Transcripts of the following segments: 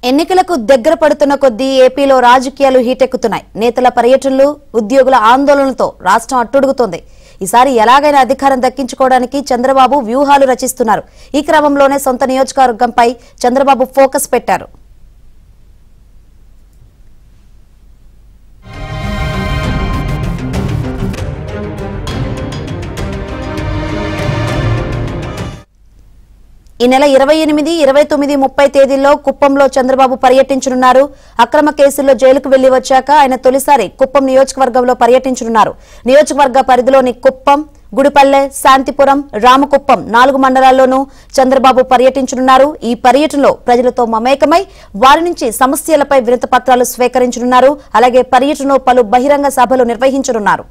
ఎన్నికలకు దగ్గర పడుతున్న కొద్దీ ఏపీలో రాజకీయాలు హీటెక్కుతున్నాయి నేతల పర్యటనలు ఉద్యోగుల ఆందోళనలతో రాష్ట్రం అట్టుడుగుతోంది ఈసారి ఎలాగైనా అధికారం దక్కించుకోవడానికి చంద్రబాబు వ్యూహాలు రచిస్తున్నారు ఈ క్రమంలోనే సొంత నియోజకవర్గంపై చంద్రబాబు ఫోకస్ పెట్టారు ఈ నెల ఇరవై ఎనిమిది ఇరవై తొమ్మిది ముప్పై తేదీల్లో కుప్పంలో చంద్రబాబు పర్యటించనున్నారు అక్రమ కేసుల్లో జైలుకు వెళ్లి వచ్చాక ఆయన తొలిసారి కుప్పం నియోజకవర్గంలో పర్యటించనున్నారు నియోజకవర్గ పరిధిలోని కుప్పం గుడిపల్లె శాంతిపురం రామకుప్పం నాలుగు మండలాల్లోనూ చంద్రబాబు పర్యటించనున్నారు ఈ పర్యటనలో ప్రజలతో మమేకమై వారి నుంచి సమస్యలపై వినతి పత్రాలు స్వీకరించనున్నారు అలాగే పర్యటనలో పలు బహిరంగ సభలు నిర్వహించనున్నారు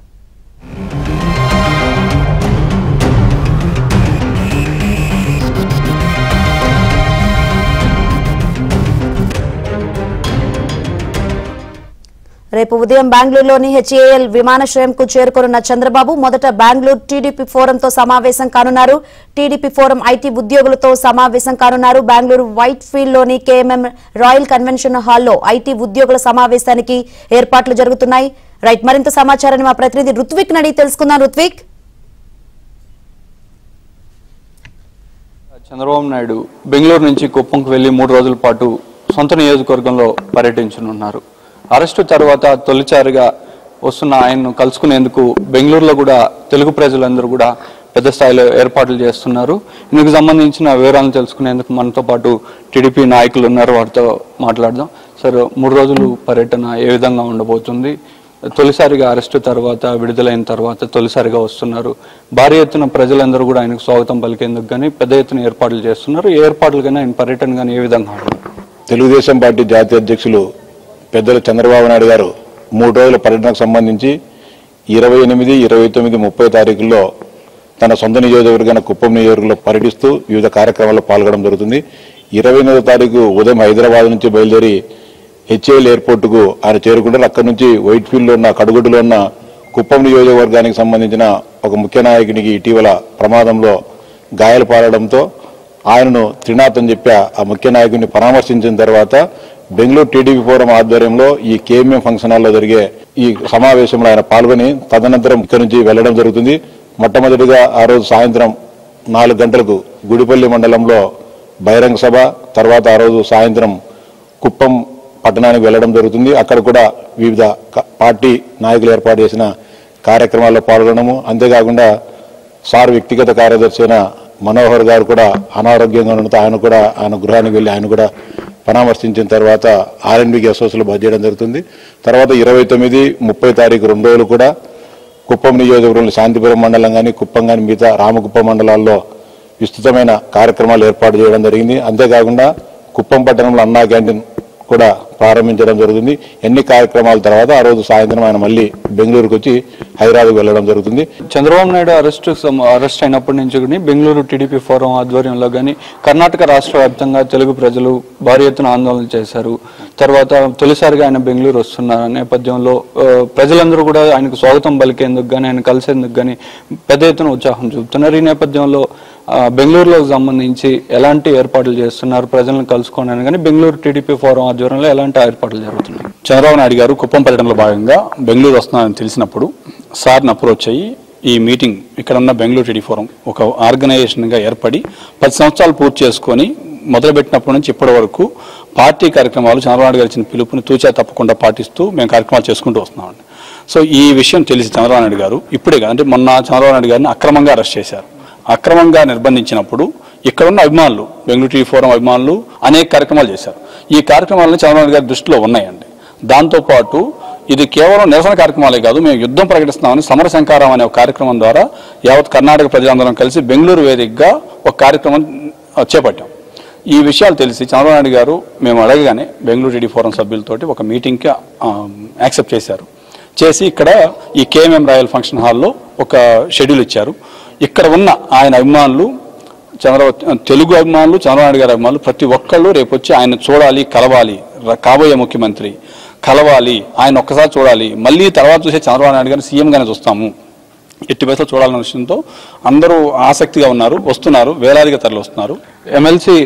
రేపు ఉదయం బెంగళూరులోని హెచ్ఏఎల్ విమానాశ్రయంకు చేరుకోనున్న చంద్రబాబు మొదట బెంగళూరు టీడీపీ ఫోరంతో సమావేశం కానున్నారు టీడీపీ ఫోరం ఐటీ ఉద్యోగులతో సమావేశం కానున్నారు బెంగళూరు వైట్ ఫీల్డ్ లోని కేఎంఎం రాయల్ కన్వెన్షన్ హాల్లో ఐటీ ఉద్యోగుల సమావేశానికి ఏర్పాట్లు జరుగుతున్నాయి రైట్ మరింత సమాచారాన్ని మా ప్రతినిధి రుత్విక్ నడి తెలుసుకుందాం రుత్విక్ చంద్రబాబు నాయుడు బెంగళూరు నుంచి కుప్పంకు వెళ్లి మూడు రోజుల పాటు సొంత నియోజకవర్గంలో పర్యటించనున్నారు అరెస్టు తర్వాత తొలిసారిగా వస్తున్న ఆయన్ను కలుసుకునేందుకు బెంగళూరులో కూడా తెలుగు ప్రజలందరూ కూడా పెద్ద స్థాయిలో ఏర్పాట్లు చేస్తున్నారు ఇందుకు సంబంధించిన వివరాలను తెలుసుకునేందుకు మనతో పాటు టీడీపీ నాయకులు ఉన్నారు వారితో మాట్లాడదాం సార్ మూడు రోజులు పర్యటన ఏ విధంగా ఉండబోతుంది తొలిసారిగా అరెస్టు తర్వాత విడుదలైన తర్వాత తొలిసారిగా వస్తున్నారు భారీ ఎత్తున ప్రజలందరూ కూడా ఆయనకు స్వాగతం పలికేందుకు కానీ పెద్ద ఎత్తున ఏర్పాట్లు చేస్తున్నారు ఈ ఏర్పాట్లు కానీ ఆయన పర్యటన కానీ ఏ విధంగా ఉంటుంది తెలుగుదేశం పార్టీ జాతీయ అధ్యక్షులు పెద్దలు చంద్రబాబు నాయుడు గారు మూడు రోజుల పర్యటనకు సంబంధించి ఇరవై ఎనిమిది ఇరవై తొమ్మిది ముప్పై తారీఖుల్లో తన సొంత నియోజకవర్గాన కుప్పం నియోజకవర్గంలో పర్యటిస్తూ వివిధ కార్యక్రమాల్లో పాల్గొనడం జరుగుతుంది ఇరవై ఎనిమిదో తారీఖు ఉదయం హైదరాబాద్ నుంచి బయలుదేరి హెచ్ఏఎల్ ఎయిర్పోర్టుకు ఆయన చేరుకుంటారు అక్కడి నుంచి వైట్ ఫీల్డ్లో ఉన్న కడుగుడులో ఉన్న కుప్పం నియోజకవర్గానికి సంబంధించిన ఒక ముఖ్య నాయకునికి ఇటీవల ప్రమాదంలో గాయాలు పాలడంతో ఆయనను త్రినాథ్ అని చెప్పి ఆ ముఖ్య నాయకుడిని పరామర్శించిన తర్వాత బెంగళూరు టీడీపీ ఫోరం ఆధ్వర్యంలో ఈ కేఎంఎం ఫంక్షన్ హాల్లో జరిగే ఈ సమావేశంలో ఆయన పాల్గొని తదనంతరం ఇక్కడి నుంచి వెళ్లడం జరుగుతుంది మొట్టమొదటిగా ఆ రోజు సాయంత్రం నాలుగు గంటలకు గుడిపల్లి మండలంలో బహిరంగ సభ తర్వాత ఆ రోజు సాయంత్రం కుప్పం పట్టణానికి వెళ్లడం జరుగుతుంది అక్కడ కూడా వివిధ క- పార్టీ నాయకులు ఏర్పాటు చేసిన కార్యక్రమాల్లో పాల్గొనడము అంతేకాకుండా సార్ వ్యక్తిగత కార్యదర్శి అయిన మనోహర్ గారు కూడా అనారోగ్యంగా ఉండడంతో ఆయన కూడా ఆయన గృహానికి వెళ్ళి ఆయన కూడా పరామర్శించిన తర్వాత ఆర్ఎన్బికి అసోసియేట్లు బస్ చేయడం జరుగుతుంది తర్వాత ఇరవై తొమ్మిది ముప్పై తారీఖు రెండు రోజులు కూడా కుప్పం నియోజకవర్గంలో శాంతిపురం మండలం కానీ కుప్పం కానీ మిగతా రామకుప్పం మండలాల్లో విస్తృతమైన కార్యక్రమాలు ఏర్పాటు చేయడం జరిగింది అంతేకాకుండా కుప్పం పట్టణంలో అన్నా క్యాంటీన్ కూడా ప్రారంభించడం జరుగుతుంది ఎన్ని కార్యక్రమాల తర్వాత ఆ రోజు సాయంత్రం ఆయన మళ్ళీ బెంగళూరుకు వచ్చి హైదరాబాద్ వెళ్ళడం జరుగుతుంది చంద్రబాబు నాయుడు అరెస్ట్ సమ- అరెస్ట్ అయినప్పటి నుంచి కూడా బెంగళూరు టీడీపీ ఫోరం ఆధ్వర్యంలో కానీ కర్ణాటక రాష్ట్ర వ్యాప్తంగా తెలుగు ప్రజలు భారీ ఎత్తున ఆందోళన చేశారు తర్వాత తొలిసారిగా ఆయన బెంగళూరు వస్తున్న నేపథ్యంలో ఆ, ప్రజలందరూ కూడా ఆయనకు స్వాగతం పలికేందుకు కానీ ఆయన కలిసేందుకు కానీ పెద్ద ఎత్తున ఉత్సాహం చూపుతున్నారు ఈ నేపథ్యంలో ఆ, బెంగళూరులోకి సంబంధించి ఎలాంటి ఏర్పాట్లు చేస్తున్నారు ప్రజలను కలుసుకోవడానికి కానీ బెంగళూరు టీడీపీ ఫోరం ఆధ్వర్యంలో ఎలాంటి ఏర్పాట్లు జరుగుతున్నాయి చంద్రబాబు నాయుడు గారు కుప్పం పర్యటనలో భాగంగా బెంగళూరు వస్తున్నారని తెలిసినప్పుడు సార్ని అప్రోచ్ అయ్యి ఈ మీటింగ్ ఇక్కడ ఉన్న బెంగళూరు టీడీ ఫోరం ఒక ఆర్గనైజేషన్గా ఏర్పడి పది సంవత్సరాలు పూర్తి చేసుకొని మొదలుపెట్టినప్పటి నుంచి ఇప్పటి వరకు పార్టీ కార్యక్రమాలు చంద్రబాబు నాయుడు గారు ఇచ్చిన పిలుపుని తూచా తప్పకుండా పాటిస్తూ మేము కార్యక్రమాలు చేసుకుంటూ వస్తున్నామండి సో ఈ విషయం తెలిసి చంద్రబాబు నాయుడు గారు ఇప్పుడే కాదు అంటే మొన్న చంద్రబాబు నాయుడు గారిని అక్రమంగా అరెస్ట్ చేశారు అక్రమంగా నిర్బంధించినప్పుడు ఇక్కడున్న అభిమానులు బెంగళూరు టీవీ ఫోరం అభిమానులు అనేక కార్యక్రమాలు చేశారు ఈ కార్యక్రమాలను చంద్రబాబు నాయుడు గారి దృష్టిలో ఉన్నాయండి దాంతోపాటు ఇది కేవలం నిరసన కార్యక్రమాలే కాదు మేము యుద్ధం ప్రకటిస్తున్నామని సమర శంకారం అనే ఒక కార్యక్రమం ద్వారా యావత్ కర్ణాటక ప్రజలందరం కలిసి బెంగళూరు వేదికగా ఒక కార్యక్రమం ఆ, చేపట్టాం ఈ విషయాలు తెలిసి చంద్రబాబు నాయుడు గారు మేము అడగగానే బెంగళూరు టీడీ ఫోరం సభ్యులతోటి ఒక మీటింగ్కి యాక్సెప్ట్ చేశారు చేసి ఇక్కడ ఈ కేఎంఎం రాయల్ ఫంక్షన్ హాల్లో ఒక షెడ్యూల్ ఇచ్చారు ఇక్కడ ఉన్న ఆయన అభిమానులు చంద్ర తెలుగు అభిమానులు చంద్రబాబు నాయుడు గారి అభిమానులు ప్రతి ఒక్కళ్ళు రేపు వచ్చి ఆయన చూడాలి కలవాలి ర- కాబోయే ముఖ్యమంత్రి కలవాలి ఆయన ఒక్కసారి చూడాలి మళ్ళీ తర్వాత చూసే చంద్రబాబు నాయుడు గారిని సీఎంగానే చూస్తాము ఎట్టి బస్సులో చూడాలన్న విషయంతో అందరూ ఆసక్తిగా ఉన్నారు వస్తున్నారు వేలాదిగా తరలి వస్తున్నారు ఎమ్మెల్సీ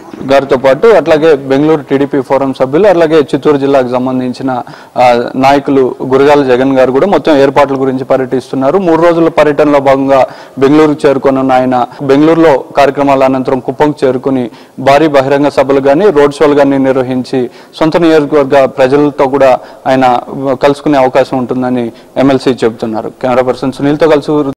గారితో పాటు అట్లాగే బెంగళూరు టీడీపీ ఫోరం సభ్యులు అలాగే చిత్తూరు జిల్లాకు సంబంధించిన ఆ, నాయకులు గురజాల జగన్ గారు కూడా మొత్తం ఏర్పాట్ల గురించి పర్యటిస్తున్నారు మూడు రోజుల పర్యటనలో భాగంగా బెంగళూరుకు చేరుకున్న ఆయన బెంగళూరులో కార్యక్రమాల అనంతరం కుప్పంకు చేరుకుని భారీ బహిరంగ సభలు కానీ రోడ్ షోలు కానీ నిర్వహించి సొంత నియోజకవర్గ ప్రజలతో కూడా ఆయన కలుసుకునే అవకాశం ఉంటుందని ఎమ్మెల్సీ చెబుతున్నారు కెమెరా పర్సన్ సునీల్తో కలిసి